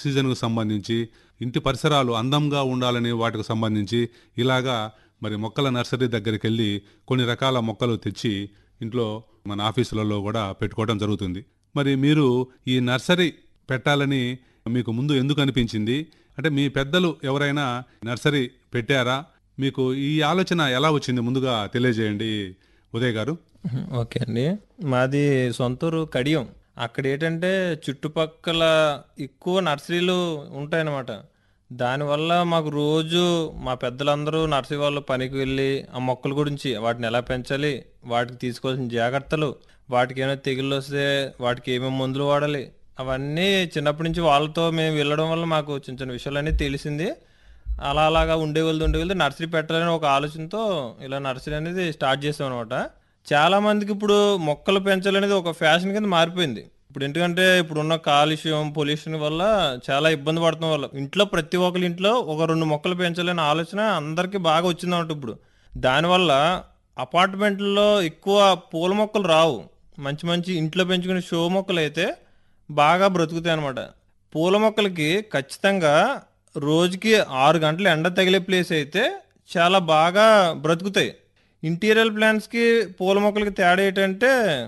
ఆక్సిజన్కు సంబంధించి ఇంటి పరిసరాలు అందంగా ఉండాలని వాటికి సంబంధించి ఇలాగా మరి మొక్కల నర్సరీ దగ్గరికి వెళ్ళి కొన్ని రకాల మొక్కలు తెచ్చి ఇంట్లో మన ఆఫీసులలో కూడా పెట్టుకోవడం జరుగుతుంది మరి మీరు ఈ నర్సరీ పెట్టాలని మీకు ముందు ఎందుకు అనిపించింది అంటే మీ పెద్దలు ఎవరైనా నర్సరీ పెట్టారా మీకు ఈ ఆలోచన ఎలా వచ్చింది ముందుగా తెలియజేయండి ఉదయ్ గారు ఓకే అండి మాది సొంతూరు కడియం అక్కడ ఏంటంటే చుట్టుపక్కల ఎక్కువ నర్సరీలు ఉంటాయన్నమాట దానివల్ల మాకు రోజు మా పెద్దలందరూ నర్సరీ వాళ్ళు పనికి వెళ్ళి ఆ మొక్కల గురించి వాటిని ఎలా పెంచాలి వాటికి తీసుకోవాల్సిన జాగ్రత్తలు వాటికి ఏమైనా తెగుళ్ళు వస్తే వాటికి ఏమేమి మందులు వాడాలి అవన్నీ చిన్నప్పటి నుంచి వాళ్ళతో మేము వెళ్ళడం వల్ల మాకు చిన్న చిన్న విషయాలన్నీ తెలిసింది అలా అలాగా ఉండే వెళ్తూ ఉండే వెళ్తూ నర్సరీ పెట్టాలని ఒక ఆలోచనతో ఇలా నర్సరీ అనేది స్టార్ట్ చేసాం అనమాట చాలా మందికి ఇప్పుడు మొక్కలు పెంచాలనేది ఒక ఫ్యాషన్ కింద మారిపోయింది ఇప్పుడు ఎందుకంటే ఇప్పుడు ఉన్న కాలుష్యం పొల్యూషన్ వల్ల చాలా ఇబ్బంది పడటం వల్ల ఇంట్లో ప్రతి ఒక్కరి ఇంట్లో ఒక రెండు మొక్కలు పెంచాలనే ఆలోచన అందరికీ బాగా వచ్చింది అన్నమాట ఇప్పుడు దానివల్ల అపార్ట్మెంట్లో ఎక్కువ పూల మొక్కలు రావు మంచి మంచి ఇంట్లో పెంచుకునే షో మొక్కలు అయితే బాగా బ్రతుకుతాయి అనమాట పూల మొక్కలకి ఖచ్చితంగా రోజుకి ఆరు గంటలు ఎండ తగిలే ప్లేస్ అయితే చాలా బాగా బ్రతుకుతాయి ఇంటీరియర్ ప్లాంట్స్కి పూల మొక్కలకి తేడా ఏంటంటే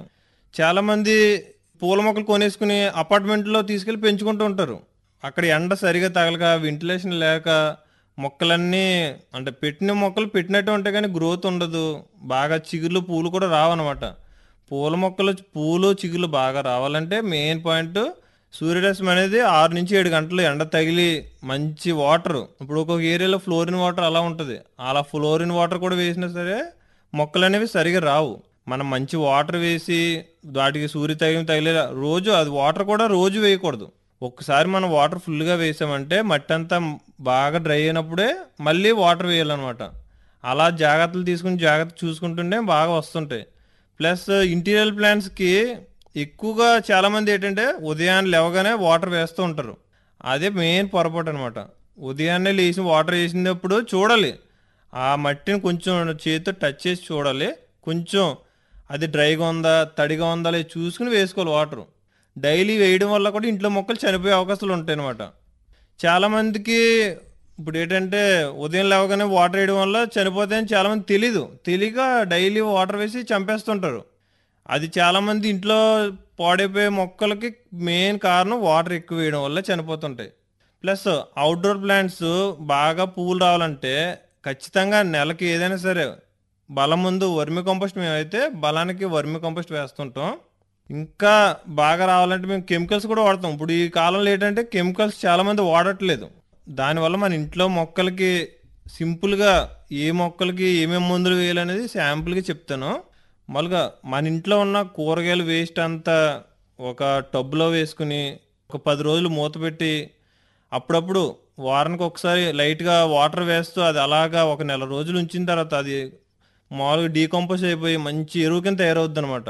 చాలామంది పూల మొక్కలు కొనేసుకుని అపార్ట్మెంట్లో తీసుకెళ్ళి పెంచుకుంటూ ఉంటారు అక్కడ ఎండ సరిగా తగలక వెంటిలేషన్ లేక మొక్కలన్నీ అంటే పెట్టిన మొక్కలు పెట్టినట్టు ఉంటాయి కానీ గ్రోత్ ఉండదు బాగా చిగుర్లు పూలు కూడా రావన్నమాట పూల మొక్కలు పూలు చిగుర్లు బాగా రావాలంటే మెయిన్ పాయింట్ సూర్యరశ్మి అనేది ఆరు నుంచి ఏడు గంటలు ఎండ తగిలి మంచి వాటర్ ఇప్పుడు ఒక్కొక్క ఏరియాలో ఫ్లోరిన్ వాటర్ అలా ఉంటుంది అలా ఫ్లోరిన్ వాటర్ కూడా వేసినా సరే మొక్కలు అనేవి సరిగా రావు మనం మంచి వాటర్ వేసి వాటికి సూర్య తగిలి తగిలే రోజు అది వాటర్ కూడా రోజు వేయకూడదు ఒక్కసారి మనం వాటర్ ఫుల్గా వేసామంటే మట్టి అంతా బాగా డ్రై అయినప్పుడే మళ్ళీ వాటర్ వేయాలన్నమాట అలా జాగ్రత్తలు తీసుకుని జాగ్రత్త చూసుకుంటుంటే బాగా వస్తుంటాయి ప్లస్ ఇంటీరియర్ ప్లాంట్స్కి ఎక్కువగా చాలామంది ఏంటంటే ఉదయాన్నే లేవగానే వాటర్ వేస్తూ ఉంటారు అదే మెయిన్ పొరపాటు అనమాట ఉదయాన్నే లేచి వాటర్ వేసినప్పుడు చూడాలి ఆ మట్టిని కొంచెం చేతితో టచ్ చేసి చూడాలి కొంచెం అది డ్రైగా ఉందా తడిగా ఉందా లేదు చూసుకుని వేసుకోవాలి వాటర్ డైలీ వేయడం వల్ల కూడా ఇంట్లో మొక్కలు చనిపోయే అవకాశాలు ఉంటాయి అనమాట చాలామందికి ఇప్పుడు ఏంటంటే ఉదయం లేవగానే వాటర్ వేయడం వల్ల చనిపోతాయని చాలామంది తెలీదు తెలియక డైలీ వాటర్ వేసి చంపేస్తుంటారు అది చాలామంది ఇంట్లో పాడైపోయే మొక్కలకి మెయిన్ కారణం వాటర్ ఎక్కువ వేయడం వల్ల చనిపోతుంటాయి ప్లస్ అవుట్డోర్ ప్లాంట్స్ బాగా పువ్వులు రావాలంటే ఖచ్చితంగా నెలకి ఏదైనా సరే బలం ముందు వర్మి కంపోస్ట్ మేమైతే బలానికి వర్మి కంపోస్ట్ వేస్తుంటాం ఇంకా బాగా రావాలంటే మేము కెమికల్స్ కూడా వాడతాం ఇప్పుడు ఈ కాలంలో ఏంటంటే కెమికల్స్ చాలామంది వాడట్లేదు దానివల్ల మన ఇంట్లో మొక్కలకి సింపుల్గా ఏ మొక్కలకి ఏమేమి మందులు వేయాలనేది శాంపుల్గా చెప్తాను మామూలుగా మన ఇంట్లో ఉన్న కూరగాయల వేస్ట్ అంతా ఒక టబ్లో వేసుకుని ఒక పది రోజులు మూత పెట్టి అప్పుడప్పుడు వారానికి ఒకసారి లైట్గా వాటర్ వేస్తూ అది అలాగా ఒక నెల రోజులు ఉంచిన తర్వాత అది మామూలుగా డీకంపోజ్ అయిపోయి మంచి ఎరువు కింద తయారవుద్ది అనమాట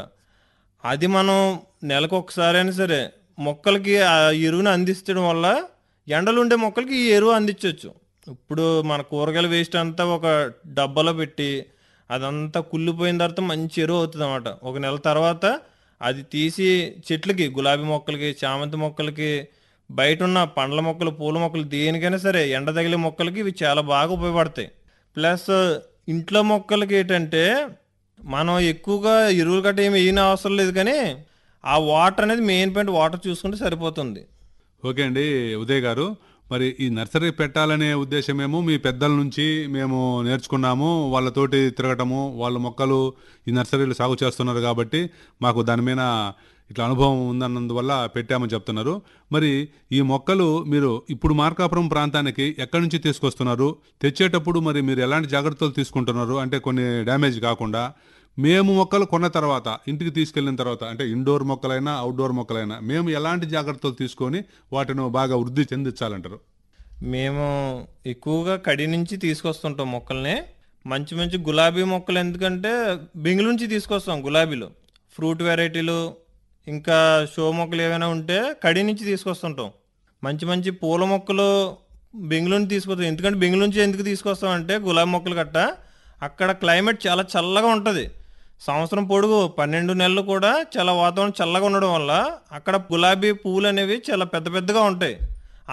అది మనం నెలకు ఒకసారి అయినా సరే మొక్కలకి ఆ ఎరువుని అందించడం వల్ల ఎండలు ఉండే మొక్కలకి ఈ ఎరువు అందించవచ్చు ఇప్పుడు మన కూరగాయల వేస్ట్ అంతా ఒక డబ్బాలో పెట్టి అదంతా కుళ్ళిపోయిన తర్వాత మంచి ఎరువు అవుతుంది అనమాట ఒక నెల తర్వాత అది తీసి చెట్లకి గులాబీ మొక్కలకి చామంతి మొక్కలకి బయట ఉన్న పండ్ల మొక్కలు పూల మొక్కలు దేనికైనా సరే ఎండ తగిలే మొక్కలకి ఇవి చాలా బాగా ఉపయోగపడతాయి ప్లస్ ఇంట్లో మొక్కలకి ఏంటంటే మనం ఎక్కువగా ఎరువులు గట్ట ఏమి వేయని అవసరం లేదు కానీ ఆ వాటర్ అనేది మెయిన్ పాయింట్ వాటర్ చూసుకుంటే సరిపోతుంది ఓకే అండి ఉదయ్ గారు మరి ఈ నర్సరీ పెట్టాలనే ఉద్దేశమేమో మీ పెద్దల నుంచి మేము నేర్చుకున్నాము వాళ్ళతోటి తిరగటము వాళ్ళ మొక్కలు ఈ నర్సరీలు సాగు చేస్తున్నారు కాబట్టి మాకు దాని మీద ఇట్లా అనుభవం ఉందన్నందువల్ల పెట్టామని చెప్తున్నారు మరి ఈ మొక్కలు మీరు ఇప్పుడు మార్కాపురం ప్రాంతానికి ఎక్కడి నుంచి తీసుకొస్తున్నారు తెచ్చేటప్పుడు మరి మీరు ఎలాంటి జాగ్రత్తలు తీసుకుంటున్నారు అంటే కొన్ని డ్యామేజ్ కాకుండా మేము మొక్కలు కొన్న తర్వాత ఇంటికి తీసుకెళ్ళిన తర్వాత అంటే ఇండోర్ మొక్కలైనా అవుట్డోర్ మొక్కలైనా మేము ఎలాంటి జాగ్రత్తలు తీసుకొని వాటిని బాగా వృద్ధి చెందించాలంటారు మేము ఎక్కువగా కడి నుంచి తీసుకొస్తుంటాం మొక్కల్ని మంచి మంచి గులాబీ మొక్కలు ఎందుకంటే బెంగుళూరు నుంచి తీసుకొస్తాం గులాబీలు ఫ్రూట్ వెరైటీలు ఇంకా షో మొక్కలు ఏమైనా ఉంటే కడి నుంచి తీసుకొస్తుంటాం మంచి మంచి పూల మొక్కలు బెంగళూరు నుంచి తీసుకొస్తాం ఎందుకంటే బెంగళూరు నుంచి ఎందుకు తీసుకొస్తాం అంటే గులాబీ మొక్కలు గట్ట అక్కడ క్లైమేట్ చాలా చల్లగా ఉంటుంది సంవత్సరం పొడుగు పన్నెండు నెలలు కూడా చాలా వాతావరణం చల్లగా ఉండడం వల్ల అక్కడ గులాబీ పువ్వులు అనేవి చాలా పెద్ద పెద్దగా ఉంటాయి